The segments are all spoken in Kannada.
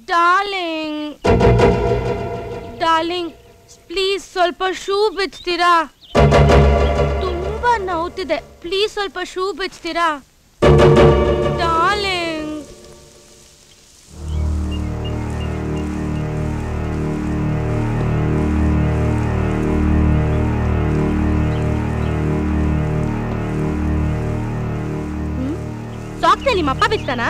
ಡಾರ್ಲಿಂಗ್ ಡಾರ್ಲಿಂಗ್ ಪ್ಲೀಸ್ ಸ್ವಲ್ಪ ಶೂ ಬಿಚ್ತೀರಾ ತುಂಬಾ ನೋವ್ತಿದೆ ಪ್ಲೀಸ್ ಸ್ವಲ್ಪ ಶೂ ಬಿಚ್ತೀರಾ ಡಾರ್ಲಿಂಗ್ ಸಾಕ್ಸ್ ನಿಮ್ಮ ಅಪ್ಪ ಬಿಚ್ತಾನ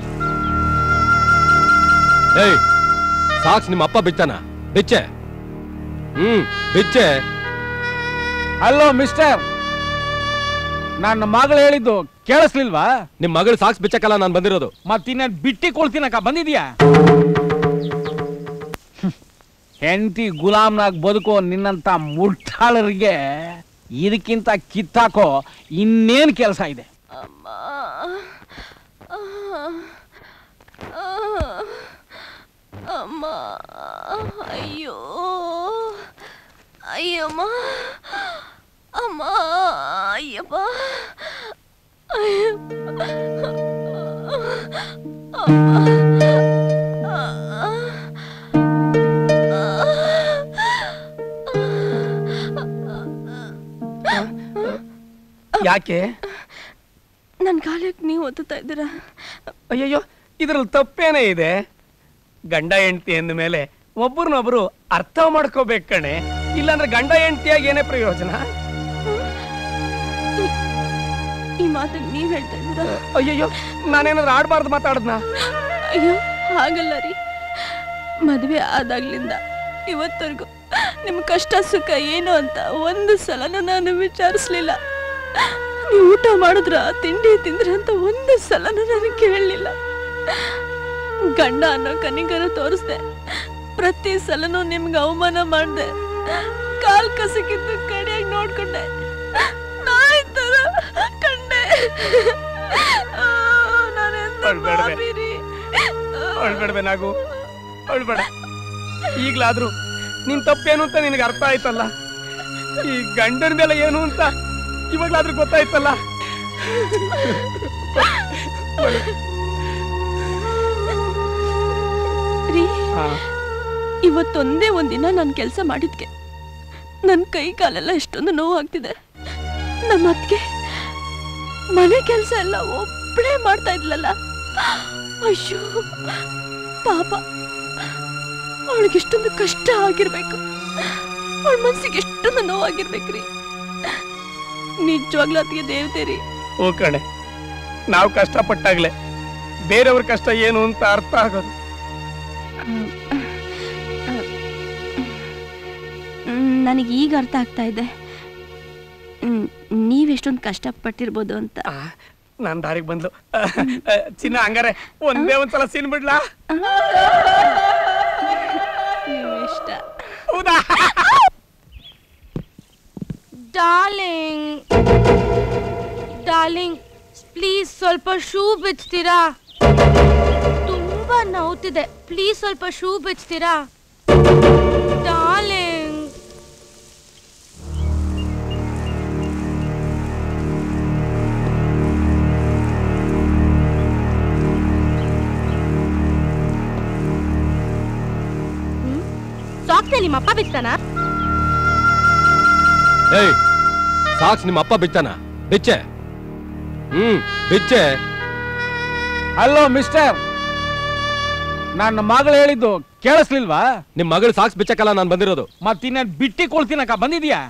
ಏಯ್ ಸಾಕ್ಸ್ ನಿಮ್ಮ ಅಪ್ಪ ಬಿಚ್ಚಾನ ಬಿಚ್ಚೆ ಹ್ಮ್ ಬಿಚ್ಚೆ ಹಲೋ ಮಿಸ್ಟರ್ ನನ್ನ ಮಗಳು ಹೇಳಿದ್ದು ಕೇಳಿಸ್ಲಿಲ್ವಾ ನಿಮ್ ಮಗಳು ಸಾಕ್ಸ್ ಬಿಚ್ಚಕ್ಕಲ್ಲ ನಾನು ಬಂದಿರೋದು ಮತ್ತಿನ್ನೇನು ಬಿಟ್ಟಿ ಕೊಳ್ತೀನಕ್ಕ ಬಂದಿದ್ಯಾ ಹೆಂಡತಿ ಗುಲಾಮ್ನಾಗ್ ಬದುಕೋ ನಿನ್ನಂತ ಮುಟ್ಟಾಳರಿಗೆ ಇದಕ್ಕಿಂತ ಕಿತ್ತಾಕೋ ಇನ್ನೇನ್ ಕೆಲಸ ಇದೆ ಅಮ್ಮ ಅಯ್ಯೋ ಅಯ್ಯಮ್ಮ ಅಮ್ಮ ಅಯ್ಯಪ್ಪ ಯಾಕೆ ನನ್ನ ಕಾಲಕ್ಕೆ ನೀವು ಒತ್ತುತ್ತಾ ಇದ್ದೀರಾ ಅಯ್ಯಯ್ಯೋ ಇದ್ರಲ್ಲಿ ತಪ್ಪೇನೇ ಇದೆ ಗಂಡ ಹೆಂಡತಿ ಅಂದ ಮೇಲೆ ಒಬ್ರನ್ನೊಬ್ರು ಅರ್ಥ ಮಾಡ್ಕೋಬೇಕು ಕಣೆ ಇಲ್ಲಾಂದ್ರೆ ಗಂಡ ಹೆಂಡತಿಯಾಗಿ ಏನೇ ಪ್ರಯೋಜನ ಈ ಮಾತಿಗೆ ನೀವು ಹೇಳ್ತಾ ಇದ್ದೀರಾ ಅಯ್ಯಯ್ಯೋ ನಾನೇನಾದ್ರೂ ಆಡ್ಬಾರ್ದು ಮಾತಾಡದ್ನ ಅಯ್ಯೋ ಹಾಗಲ್ಲ ರೀ ಮದುವೆ ಆದಾಗ್ಲಿಂದ ಇವತ್ತವರೆಗೂ ನಿಮ್ಮ ಕಷ್ಟ ಸುಖ ಏನು ಅಂತ ಒಂದು ಸಲನೂ ನಾನು ವಿಚಾರಿಸ್ಲಿಲ್ಲ ನೀವು ಊಟ ಮಾಡಿದ್ರ ತಿಂಡಿ ತಿಂದ್ರ ಅಂತ ಒಂದು ಸಲನೂ ನಾನು ಕೇಳಲಿಲ್ಲ ಗಂಡ ಅನ್ನೋ ಕನಿಕರ ತೋರಿಸ್ದೆ ಪ್ರತಿ ಸಲನೂ ನಿಮ್ಗೆ ಅವಮಾನ ಮಾಡ್ದೆ ಕಾಲ್ ಕಸಕ್ಕಿದ್ದು ಕಡೆಯಾಗಿ ನೋಡ್ಕೊಂಡೆ ನಾಯಿ ತರ ಕಂಡೆ ಆ, ನಾನೆಂತ ಅಳ್ಬೇಡ್ವೆ. ಪಾಪಿ ರೀ. ಅಳ್ಬೇಡ್ವೆ ನಾಗು ಅಳ್ಬೇಡ ಈಗ್ಲಾದ್ರೂ ನಿನ್ ತಪ್ಪೇನು ಅಂತ ನಿನಗೆ ಅರ್ಥ ಆಯ್ತಲ್ಲ ಈ ಗಂಡನ ಮೇಲೆ ಏನು ಅಂತ ಇವಾಗ್ಲಾದ್ರೂ ಗೊತ್ತಾಯ್ತಲ್ಲ ರೀ ಹಾ. ಇವತ್ತೊಂದೇ ಒಂದಿನ ನಾನು ಕೆಲಸ ಮಾಡಿದ್ಕೆ ನನ್ನ ಕೈ ಕಾಲೆಲ್ಲ ಎಷ್ಟೊಂದು ನೋವು ಆಗ್ತಿದೆ ನಮ್ಮ ಅತ್ತಿಗೆ ಮನೆ ಕೆಲಸ ಎಲ್ಲ ಒಬ್ಬಳೇ ಮಾಡ್ತಾ ಇದ್ಲಲ್ಲ ಅಯ್ಯೋ ಪಾಪ ಅವಳಿಗೆ ಎಷ್ಟೊಂದು ಕಷ್ಟ ಆಗಿರ್ಬೇಕು ಅವಳ ಮನ್ಸಿಗೆ ಎಷ್ಟೊಂದು ನೋವಾಗಿರ್ಬೇಕ್ರಿ ನಿಜವಾಗ್ಲೂ ಅತ್ತಿಗೆ ದೇವತೆ ರೀ ಓ ಕಣೆ ನಾವು ಕಷ್ಟಪಟ್ಟಾಗ್ಲೆ ಬೇರೆಯವ್ರ ಕಷ್ಟ ಏನು ಅಂತ ಅರ್ಥ ಆಗೋದು ನನಗೆ ಈಗ ಅರ್ಥ ಆಗ್ತಾ ಇದೆ ನೀವೆಷ್ಟೊಂದು ಕಷ್ಟಪಟ್ಟಿರ್ಬೋದು ಅಂತ ನಾನ್ ದಾರಿಗೆ ಬಂದ್ಲು ಚಿನ್ನ ಹಂಗಾರೆ ಒಂದೇ ಒಂದ್ಸಲ ಸೀನ್ ಬಿಡ್ಲಾ ಇಷ್ಟ ಹೌದಾ ಡಾರ್ಲಿಂಗ್ ಡಾರ್ಲಿಂಗ್ ಪ್ಲೀಸ್ ಸ್ವಲ್ಪ ಶೂ ಬಿಚ್ತೀರಾ ತುಂಬಾ ನೋವ್ತಿದೆ ಪ್ಲೀಸ್ ಸ್ವಲ್ಪ ಶೂ ಬಿಚ್ತೀರಾ ಡಾರ್ಲಿಂಗ್ ಸಾಕ್ಸ್ ನಿಮ್ಮ ಅಪ್ಪ ಬಿಚ್ತಾನ ಏಯ್ ಸಾಕ್ಸ್ ನಿಮ್ಮ ಅಪ್ಪ ಬಿಚ್ಚಾನ ಬಿಚ್ಚೆ ಹ್ಮ್ ಬಿಚ್ಚೆ ಹಲೋ ಮಿಸ್ಟರ್ ನನ್ನ ಮಗಳು ಹೇಳಿದ್ದು ಕೇಳಿಸ್ಲಿಲ್ವಾ ನಿಮ್ ಮಗಳು ಸಾಕ್ಸ್ ಬಿಚ್ಚಕ್ಕಲ್ಲ ನಾನು ಬಂದಿರೋದು ಮತ್ತಿನ್ನೇನು ಬಿಟ್ಟಿ ಕೊಳ್ತೀನಕ್ಕ ಬಂದಿದ್ಯಾ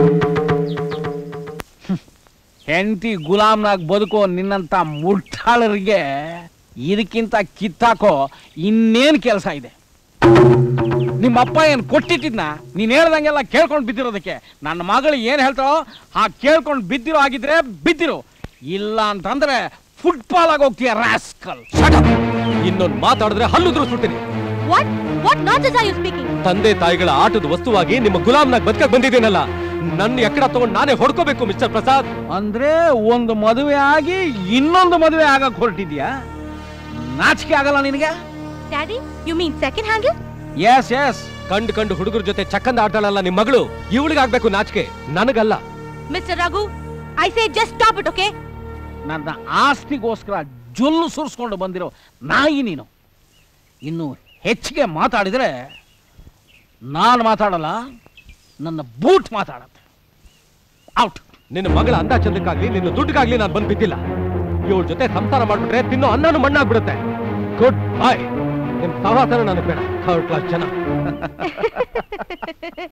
ಹೆಂಡತಿ ಗುಲಾಮ್ನಾಗ್ ಬದುಕೋ ನಿನ್ನಂತ ಮುಟ್ಟಾಳರಿಗೆ ಇದಕ್ಕಿಂತ ಕಿತ್ತಾಕೋ ಇನ್ನೇನ್ ಕೆಲಸ ಇದೆ ನಿಮ್ಮಪ್ಪ ಏನ್ ಕೊಟ್ಟಿಟ್ಟಿದ್ನ ನೀನ್ ಹೇಳ್ದಂಗೆಲ್ಲ ಕೇಳ್ಕೊಂಡು ಬಿದ್ದಿರೋದಕ್ಕೆ ನನ್ನ ಮಗಳು ಏನ್ ಹೇಳ್ತಾಳೋ ಆ ಕೇಳ್ಕೊಂಡು ಬಿದ್ದಿರೋ ಆಗಿದ್ರೆ ಬಿದ್ದಿರು ಇಲ್ಲ ಅಂತಂದ್ರೆ ಫುಟ್ಬಾಲ್ ಆಗಿ ಹೋಗ್ತೀಯ ರಾಸ್ಕಲ್ ಇನ್ನೊಂದು ಮಾತಾಡಿದ್ರೆ ಹಲ್ಲುದ್ರು ಸುಡ್ತೀನಿ what what nonsense are you speaking ತಂದೆ ತಾಯಿಗಳ ಆಟದ ವಸ್ತುವಾಗಿ ನಿಮ್ಮ ಗುಲಾಮ್ನಾಗ್ ಬದುಕಕ್ ಬಂದಿದ್ದೀನಲ್ಲ ನನ್ನ ಎಕ್ಕಡ ತಗೊಂಡು ನಾನೇ ಹೊಡ್ಕೋಬೇಕು ಮಿಸ್ಟರ್ ಪ್ರಸಾದ್ ಅಂದ್ರೆ ಒಂದು ಮದುವೆ ಆಗಿ ಇನ್ನೊಂದು ಮದುವೆ ಆಗಕ್ ಹೊರಟಿದ್ಯಾ ನಾಚಿಕೆ ಆಗಲ್ಲ ನಿನಗೆ daddy you mean second hand yes yes ಕಂಡು ಕಂಡು ಹುಡುಗರ ಜೊತೆ ಚಕ್ಕಂದ ಆಡ್ತಾಳಲ್ಲ ನಿಮ್ ಮಗಳು ಇವಳಿಗಾಗ್ಬೇಕು ನಾಚಿಕೆ ನನಗಲ್ಲ mister Raghu I say just stop it okay ನನ್ನ ಆಸ್ತಿಗೋಸ್ಕರ ಜೊಲ್ಲು ಸುರಿಸ್ಕೊಂಡು ಬಂದಿರೋ ನಾಯಿ ನೀನು ಇನ್ನು ಹೆಚ್ಚಿಗೆ ಮಾತಾಡಿದರೆ ನಾನು ಮಾತಾಡಲ್ಲ ನನ್ನ ಬೂಟ್ ಮಾತಾಡತ್ತೆ ಔಟ್ ನಿನ್ನ ಮಗಳ ಅಂದ ಚಂದಕ್ಕಾಗ್ಲಿ ನಿನ್ನ ದುಡ್ಡಿಗಾಗ್ಲಿ ನಾನು ಬಂದ್ ಬಿದ್ದಿಲ್ಲ ಇವಳ ಜೊತೆ ಸಂಸಾರ ಮಾಡ್ಬಿಟ್ರೆ ತಿನ್ನೋ ಅನ್ನನೂ ಮಣ್ಣಾಗ್ಬಿಡುತ್ತೆ ಗುಡ್ ಬಾಯ್ ನಿಮ್ ಸಹವಾಸನ ನನಗೆ ಬೇಡ ಥರ್ಡ್ ಕ್ಲಾಸ್ ಜನ